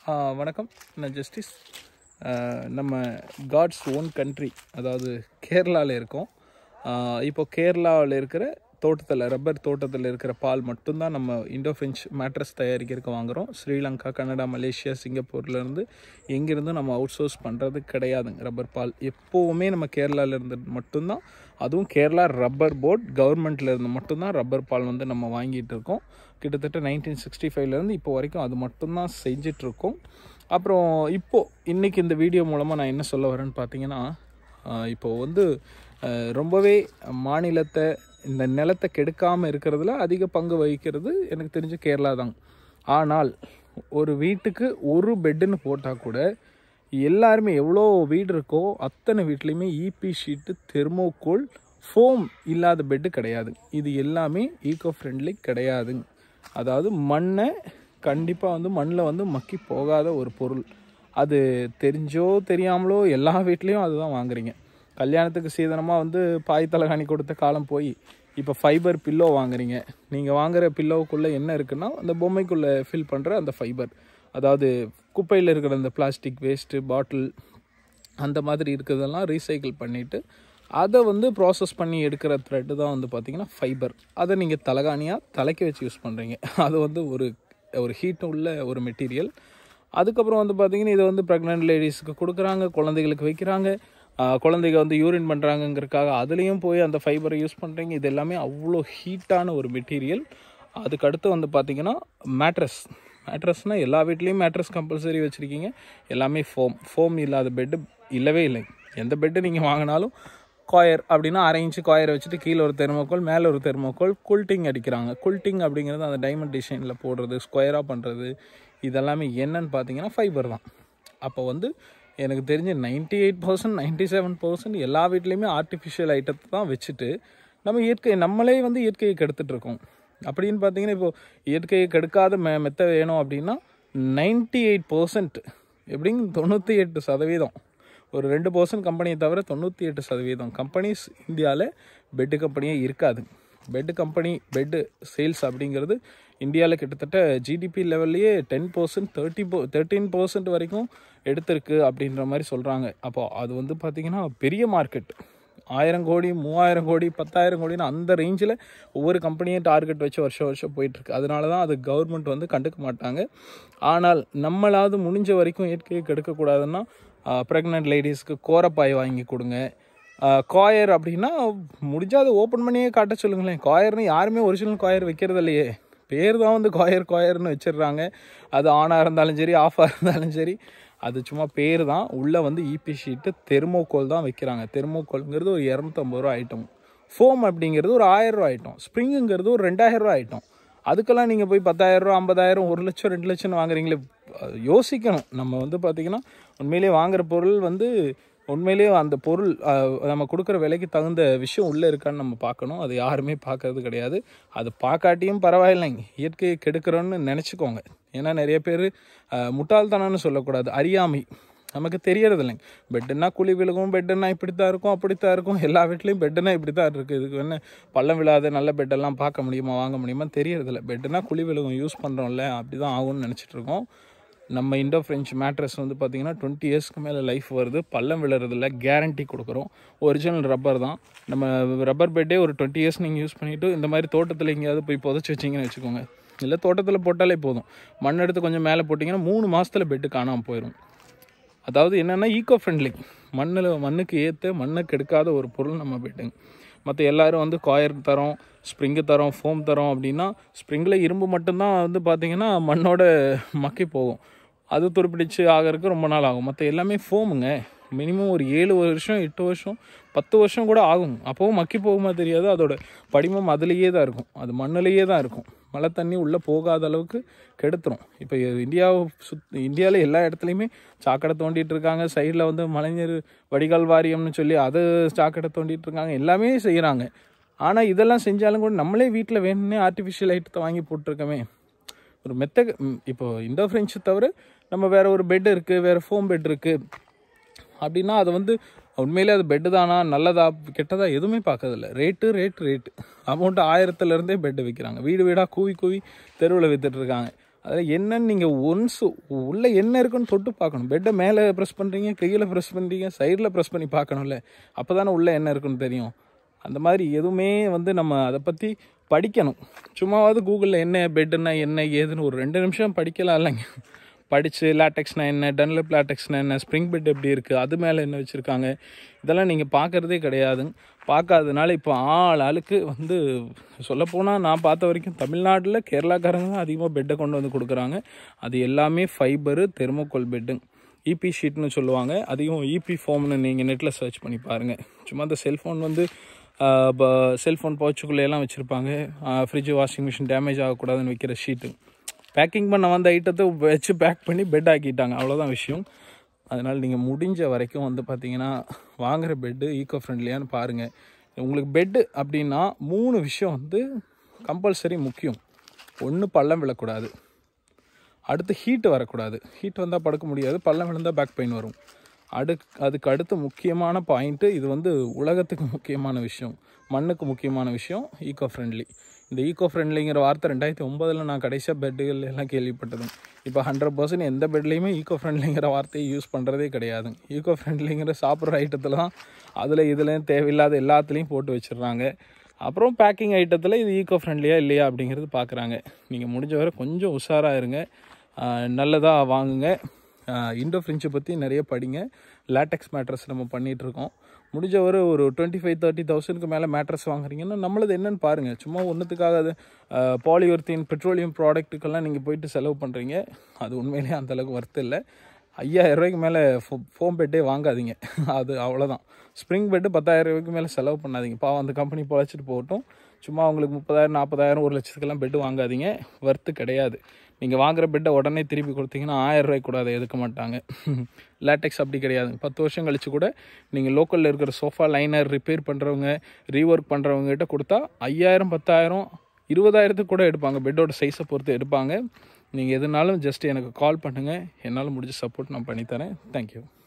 ஆ, வணக்கம் நான் ஜஸ்டிஸ் ஆ, நம்ம காட்ஸ் ஓன் கண்ட்ரி அதாவது கேரளாவில் இருக்கோம் ஆ, இப்போ கேரளாவில் இருக்கிற தோட்டத்தில் ரப்பர் தோட்டத்தில் இருக்கிற பால் மட்டும்தான் நம்ம இண்டோ ஃப்ரெஞ்ச் மேட்ரஸ் தயாரிக்கிறதுக்கு வாங்குகிறோம் ஸ்ரீலங்கா கனடா மலேசியா சிங்கப்பூர்லேருந்து எங்கேருந்தும் நம்ம அவுட் சோர்ஸ் பண்ணுறது கிடையாதுங்க ரப்பர் பால் எப்போவுமே நம்ம கேரளாவில் இருந்து மட்டும்தான் அதுவும் கேரளா ரப்பர் போர்ட் கவர்மெண்ட்ல இருந்து மட்டும்தான் ரப்பர் பால் வந்து நம்ம வாங்கிட்டு இருக்கோம் கிட்டத்தட்ட நைன்டீன் சிக்ஸ்டி ஃபைவ்லேருந்து இப்போ வரைக்கும் அது மட்டும்தான் செஞ்சிட்ருக்கோம் அப்புறம் இப்போ இன்னைக்கு இந்த வீடியோ மூலமாக நான் என்ன சொல்ல வரேன்னு பார்த்தீங்கன்னா ஆஹ் இப்போ வந்து ஆஹ் ரொம்பவே மாநிலத்தை இந்த நிலத்தை கெடுக்காமல் இருக்கிறதுல அதிக பங்கு வகிக்கிறது எனக்கு தெரிஞ்ச கேரளா தான் ஆனால் ஒரு வீட்டுக்கு ஒரு பெட்டுன்னு போட்டால் கூட எல்லாருமே எவ்வளோ வீடு இருக்கோ அத்தனை வீட்லேயுமே இபி ஷீட்டு தெர்மோகோல் ஃபோம் இல்லாத பெட்டு கிடையாது இது எல்லாமே ஈகோ ஃப்ரெண்ட்லி கிடையாதுங்க அதாவது மண்ணை கண்டிப்பாக வந்து மண்ணில் வந்து மக்கி போகாத ஒரு பொருள் அது தெரிஞ்சோ தெரியாமலோ எல்லா வீட்லேயும் அதுதான் வாங்குறீங்க கல்யாணத்துக்கு சீதனமாக வந்து பாய் தலகாணி கொடுத்த காலம் போய் இப்போ ஃபைபர் பில்லோ வாங்குறீங்க நீங்கள் வாங்குற பில்லோவுக்குள்ளே என்ன இருக்குன்னா அந்த பொம்மைக்குள்ளே ஃபில் பண்ணுற அந்த ஃபைபர் அதாவது குப்பையில் இருக்கிற அந்த பிளாஸ்டிக் வேஸ்ட்டு பாட்டில் அந்த மாதிரி இருக்கிறதெல்லாம் ரீசைக்கிள் பண்ணிவிட்டு அதை வந்து ப்ராசஸ் பண்ணி எடுக்கிற த்ரெட்டு தான் வந்து பார்த்திங்கன்னா ஃபைபர் அதை நீங்கள் தலகாணியாக தலைக்கு வச்சு யூஸ் பண்ணுறீங்க அது வந்து ஒரு ஒரு ஹீட் உள்ள ஒரு மெட்டீரியல் அதுக்கப்புறம் வந்து பார்த்திங்கன்னா இதை வந்து ப்ரெக்னென்ட் லேடிஸ்க்கு கொடுக்குறாங்க குழந்தைகளுக்கு வைக்கிறாங்க ஆஹ் குழந்தைங்க வந்து யூரின் பண்ணுறாங்கங்கிறதுக்காக அதுலேயும் போய் அந்த ஃபைபரை யூஸ் பண்ணுறீங்க இது எல்லாமே அவ்வளோ ஹீட்டான ஒரு மெட்டீரியல் அதுக்கு அடுத்து வந்து பார்த்திங்கன்னா மேட்ரஸ் மேட்ரஸ்னால் எல்லா வீட்லேயும் மேட்ரஸ் கம்பல்சரி வச்சுருக்கீங்க எல்லாமே ஃபோம் ஃபோம் இல்லாத பெட்டு இல்லவே இல்லை எந்த பெட்டு நீங்கள் வாங்கினாலும் காயர் அப்படின்னா அரை இன்ச்சு காயரை வச்சுட்டு கீழே ஒரு தெர்மோக்கோல் மேலே ஒரு தெர்மோக்கோல் குல்ட்டிங் அடிக்கிறாங்க குல்ட்டிங் அப்படிங்கிறது அந்த டைமண்ட் டிசைனில் போடுறது ஸ்கொயராக பண்ணுறது இதெல்லாமே என்னன்னு பார்த்தீங்கன்னா ஃபைபர் தான் அப்போ வந்து எனக்கு தெரிஞ்ச ninety eight percent ninety seven percent எல்லா வீட்லேயுமே ஆர்டிஃபிஷியல் ஐட்டத்தை தான் வச்சுட்டு நம்ம இயற்கை நம்மளே வந்து இயற்கையை கெடுத்துட்டு இருக்கோம் அப்படின்னு பார்த்தீங்கன்னா இப்போ இயற்கையை கெடுக்காத மெ மெத்த வேணும் அப்படின்னா நைன்ட்டி எயிட் பர்சன்ட் எப்படிங்க தொண்ணூற்றி எட்டு சதவீதம் ஒரு ரெண்டு பர்சன்ட் கம்பெனியை தவிர தொண்ணூற்றி எட்டு சதவீதம் கம்பெனிஸ் இந்தியாவில் பெட்டு கம்பெனியே இருக்காது பெட்டு கம்பெனி பெட்டு சேல்ஸ் அப்படிங்கிறது இந்தியாவில் கிட்டத்தட்ட ஜிடிபி லெவல்லையே டென் பர்சன்ட் தேர்ட்டி போ தேர்ட்டீன் பர்சன்ட் வரைக்கும் எடுத்திருக்கு அப்படின்ற மாதிரி சொல்கிறாங்க அப்போ அது வந்து பார்த்திங்கன்னா பெரிய மார்க்கெட் ஆயிரம் கோடி மூவாயிரம் கோடி பத்தாயிரம் கோடின்னு அந்த ரேஞ்சில் ஒவ்வொரு கம்பெனியும் டார்கெட் வச்சு வருஷம் வருஷம் போயிட்டுருக்கு அதனால தான் அது கவர்மெண்ட் வந்து கண்டுக்க மாட்டாங்க ஆனால் நம்மளாவது முடிஞ்ச வரைக்கும் இயற்கையை கெடுக்கக்கூடாதுன்னா ப்ரெக்னென்ட் லேடிஸ்க்கு கோரப்பாய் வாங்கி கொடுங்க காயர் அப்படின்னா முடிஞ்சால் அதை ஓப்பன் பண்ணியே காட்ட சொல்லுங்களேன் காயர்னு யாருமே ஒரிஜினல் காயர் வைக்கிறது இல்லையே பேர் தான் வந்து காயர் காயர்னு வச்சிடுறாங்க அது ஆனாக இருந்தாலும் சரி ஆஃபாக இருந்தாலும் சரி அது சும்மா பேர் தான் உள்ளே வந்து இபி ஷீட்டு தெர்மோகோல் தான் வைக்கிறாங்க தெர்மோகோல்ங்கிறது ஒரு இரநூத்தம்பது ரூபா ஐட்டம் ஃபோம் அப்படிங்கிறது ஒரு ஆயிரம் ரூபா ஐட்டம் ஸ்ப்ரிங்குங்கிறது ஒரு ரெண்டாயிரம் ரூபா ஐட்டம் அதுக்கெல்லாம் நீங்கள் போய் பத்தாயிரம் ரூபா ஐம்பதாயிரம் ஒரு லட்சம் ரெண்டு லட்சம் வாங்குறீங்களே அது யோசிக்கணும் நம்ம வந்து பார்த்திங்கன்னா உண்மையிலேயே வாங்குற பொருள் வந்து உண்மையிலேயே அந்த பொருள் அஹ், நம்ம கொடுக்குற விலைக்கு தகுந்த விஷயம் உள்ளே இருக்கான்னு நம்ம பார்க்கணும் அது யாருமே பார்க்கறது கிடையாது அது பார்க்காட்டியும் பரவாயில்லைங்க இயற்கையை கெடுக்கிறோன்னு நினச்சிக்கோங்க ஏன்னா நிறைய பேர் முட்டாள்தனம்னு சொல்லக்கூடாது அறியாமை நமக்கு தெரியறது இல்லைங்க பெட்டுனா குழி விழுகும் பெட்டுனா இப்படி தான் இருக்கும் அப்படித்தான் இருக்கும் எல்லா வீட்லேயும் பெட்டுனா இப்படி தான் இருக்குது இதுக்கு என்ன பள்ளம் விழாத நல்ல பெட்டெல்லாம் பார்க்க முடியுமா வாங்க முடியுமா தெரியறதில்ல பெட்டுனா குழி விழுகும் யூஸ் பண்ணுறோம்ல அப்படி தான் ஆகும்னு நினச்சிட்டு இருக்கோம் நம்ம இண்டோ ஃப்ரெஞ்ச் மேட்ரஸ் வந்து பார்த்திங்கன்னா டுவெண்ட்டி இயர்ஸ்க்கு மேலே லைஃப் வருது பள்ளம் விழுறதில்ல கேரண்டி கொடுக்குறோம் ஒரிஜினல் ரப்பர் தான் நம்ம ரப்பர் பெட்டே ஒரு டுவெண்ட்டி இயர்ஸ் நீங்கள் யூஸ் பண்ணிவிட்டு இந்த மாதிரி தோட்டத்தில் எங்கேயாவது போய் புதைச்சி வச்சிங்கன்னு வச்சுக்கோங்க இல்லை தோட்டத்தில் போட்டாலே போதும் மண் எடுத்து கொஞ்சம் மேலே போட்டிங்கன்னா மூணு மாதத்தில் பெட்டு காணாமல் போயிடும் அதாவது என்னென்னா ஈகோ ஃப்ரெண்ட்லி மண்ணில் மண்ணுக்கு ஏற்ற மண்ணை கெடுக்காத ஒரு பொருள் நம்ம பெட்டுங்க மற்ற எல்லாரும் வந்து காயர் தரோம் ஸ்ப்ரிங்கு தரோம் ஃபோம் தரோம் அப்படின்னா ஸ்ப்ரிங்கில் இரும்பு மட்டும்தான் வந்து பார்த்திங்கன்னா மண்ணோட மக்கி போகும் அது துருப்பிடிச்சு ஆகிறதுக்கு ரொம்ப நாள் ஆகும் மற்ற எல்லாமே ஃபோமுங்க மினிமம் ஒரு ஏழு வருஷம் எட்டு வருஷம் பத்து வருஷம் கூட ஆகும் அப்போவும் மக்கி போகுமா தெரியாது அதோட படிமம் அதுலேயே தான் இருக்கும் அது மண்ணிலேயே தான் இருக்கும் மழை தண்ணி உள்ளே போகாத அளவுக்கு கெடுத்துரும் இப்போ இந்தியாவை சுத் இந்தியாவில் எல்லா இடத்துலையுமே சாக்கடை தோண்டிட்டு இருக்காங்க சைடில் வந்து மலைஞர் வடிகால் வாரியம்னு சொல்லி அது சாக்கடை தோண்டிட்டு இருக்காங்க எல்லாமே செய்கிறாங்க ஆனால் இதெல்லாம் செஞ்சாலும் கூட நம்மளே வீட்டில் வேணும்னே ஆர்டிஃபிஷியல் ஐட்டத்தை வாங்கி போட்டிருக்கோமே ஒரு மெத்த ம், இப்போ இண்டோ ஃப்ரெஞ்சு தவிர நம்ம வேற ஒரு பெட் இருக்குது வேற ஃபோம் பெட் இருக்குது அப்படின்னா அது வந்து உண்மையிலே அது பெட்டு தானா நல்லதா கெட்டதா எதுவுமே பார்க்கறதில்ல ரேட்டு ரேட்டு ரேட்டு அமௌண்ட் ஆயிரத்துலேருந்தே பெட்டு விற்கிறாங்க வீடு வீடாக கூவி கூவி தெருவில் வித்துட்டு இருக்காங்க அதில் என்னன்னு நீங்கள் ஒன்ஸ் உள்ளே என்ன இருக்குன்னு தொட்டு பார்க்கணும் பெட்டை மேலே ப்ரெஸ் பண்ணுறீங்க கீழே ப்ரெஸ் பண்ணுறீங்க சைடில் ப்ரெஸ் பண்ணி பார்க்கணும்ல அப்போ தானே உள்ளே என்ன இருக்குன்னு தெரியும் அந்த மாதிரி எதுவுமே வந்து நம்ம அதை பற்றி படிக்கணும் சும்மாவாவது கூகுளில் என்ன பெட்டுன்னா என்ன ஏதுன்னு ஒரு ரெண்டு நிமிஷம் படிக்கலாம் இல்லைங்க படித்து லேட்டெக்ஸ்னா என்ன டன்லப் லேட்டெக்ஸ்னா என்ன ஸ்ப்ரிங் பெட் எப்படி இருக்குது அது மேலே என்ன வச்சுருக்காங்க இதெல்லாம் நீங்கள் பார்க்குறதே கிடையாதுங்க பார்க்காதனால இப்போ ஆள் ஆளுக்கு வந்து சொல்லப்போனால் நான் பார்த்த வரைக்கும் தமிழ்நாட்டில் கேரளாக்காரங்க தான் அதிகமாக பெட்டை கொண்டு வந்து கொடுக்குறாங்க அது எல்லாமே ஃபைபரு தெர்மோகோல் பெட்டுங்க இபி ஷீட்னு சொல்லுவாங்க அதையும் இபி ஃபோம்னு நீங்கள் நெட்டில் சர்ச் பண்ணி பாருங்கள் சும்மா அந்த செல்ஃபோன் வந்து செல்ஃபோன் பவுச்சுக்குள்ளேயெல்லாம் வச்சுருப்பாங்க ஃப்ரிட்ஜ் வாஷிங் மிஷின் டேமேஜ் ஆகக்கூடாதுன்னு வைக்கிற ஷீட்டு பேக்கிங் பண்ண வந்த ஐட்டத்தை வச்சு பேக் பண்ணி பெட் ஆக்கிட்டாங்க அவ்வளோதான் விஷயம் அதனால் நீங்கள் முடிஞ்ச வரைக்கும் வந்து பார்த்தீங்கன்னா வாங்குகிற பெட்டு ஈக்கோ ஃப்ரெண்ட்லியான்னு பாருங்கள் உங்களுக்கு பெட்டு அப்படின்னா மூணு விஷயம் வந்து கம்பல்சரி முக்கியம் ஒன்று பள்ளம் விழக்கூடாது அடுத்து ஹீட் வரக்கூடாது ஹீட் வந்தால் படுக்க முடியாது பள்ளம் விழுந்தால் பேக் பெயின் வரும் அடு அதுக்கு அடுத்து முக்கியமான பாயிண்ட்டு இது வந்து உலகத்துக்கு முக்கியமான விஷயம் மண்ணுக்கு முக்கியமான விஷயம் ஈக்கோ ஃப்ரெண்ட்லி இந்த ஈக்கோ ஃப்ரெண்ட்லிங்கிற வார்த்தை ரெண்டாயிரத்தி ஒம்பதில் நான் கடைசியாக பெட்டுகள் எல்லாம் கேள்விப்பட்டது இப்போ ஹண்ட்ரட் பர்சன்ட் எந்த பெட்லேயுமே ஈக்கோ ஃப்ரெண்ட்லிங்கிற வார்த்தையை யூஸ் பண்ணுறதே கிடையாதுங்க ஈக்கோ ஃப்ரெண்ட்லிங்கிற சாப்பிட்ற ஐட்டத்தில் தான் அதில் இதுலேயும் தேவையில்லாத எல்லாத்துலேயும் போட்டு வச்சிடுறாங்க அப்புறம் பேக்கிங் ஐட்டத்தில் இது ஈக்கோ ஃப்ரெண்ட்லியாக இல்லையா அப்படிங்கிறது பார்க்குறாங்க நீங்கள் முடிஞ்ச வரை கொஞ்சம் உஷாராக இருங்க நல்லதாக வாங்குங்க இண்டோ ஃப்ரிஞ்சை பற்றி நிறைய படிங்க லேட்டெக்ஸ் மேட்ரஸ் நம்ம பண்ணிகிட்ருக்கோம் முடிஞ்ச ஒரு ஒரு டுவெண்ட்டி ஃபைவ் தேர்ட்டி தௌசண்ட்க்கு மேலே மேட்ரஸ் வாங்குறீங்கன்னா நம்மளது என்னென்னு பாருங்கள் சும்மா ஒன்றுத்துக்காக அது பாலியோர்த்தின் பெட்ரோலியம் ப்ராடக்ட்டுக்கெல்லாம் நீங்கள் போயிட்டு செலவு பண்ணுறீங்க அது உண்மையிலேயே அந்தளவுக்கு ஒர்த்து இல்லை ஐயாயிரம் ரூபாய்க்கு மேலே ஃபோ ஃபோம் பெட்டே வாங்காதீங்க அது அவ்வளோதான் ஸ்ப்ரிங் பெட்டு பத்தாயிரம் ரூபாய்க்கு மேலே செலவு பண்ணாதீங்க பாவம் அந்த கம்பெனி பொழைச்சிட்டு போகட்டும் சும்மா உங்களுக்கு முப்பதாயிரம் நாற்பதாயிரம் ஒரு லட்சத்துக்கெல்லாம் பெட்டு வாங்காதீங்க ஒர்த்து கிடையாது நீங்கள் வாங்குற பெட்டை உடனே திருப்பி கொடுத்தீங்கன்னா ஆயிரம் ரூபாய்க்கு கூட அதை எதுக்க மாட்டாங்க லேட்டெக்ஸ் அப்படி கிடையாது பத்து வருஷம் கழிச்சு கூட நீங்கள் லோக்கலில் இருக்கிற சோஃபா லைனர் ரிப்பேர் பண்ணுறவங்க ரீஒர்க் பண்ணுறவங்ககிட்ட கொடுத்தா ஐயாயிரம் பத்தாயிரம் இருபதாயிரத்துக்கு கூட எடுப்பாங்க பெட்டோட சைஸை பொறுத்து எடுப்பாங்க நீங்கள் எதுனாலும் ஜஸ்ட் எனக்கு கால் பண்ணுங்கள் என்னால் முடிஞ்ச சப்போர்ட் நான் பண்ணித்தரேன் தேங்க்யூ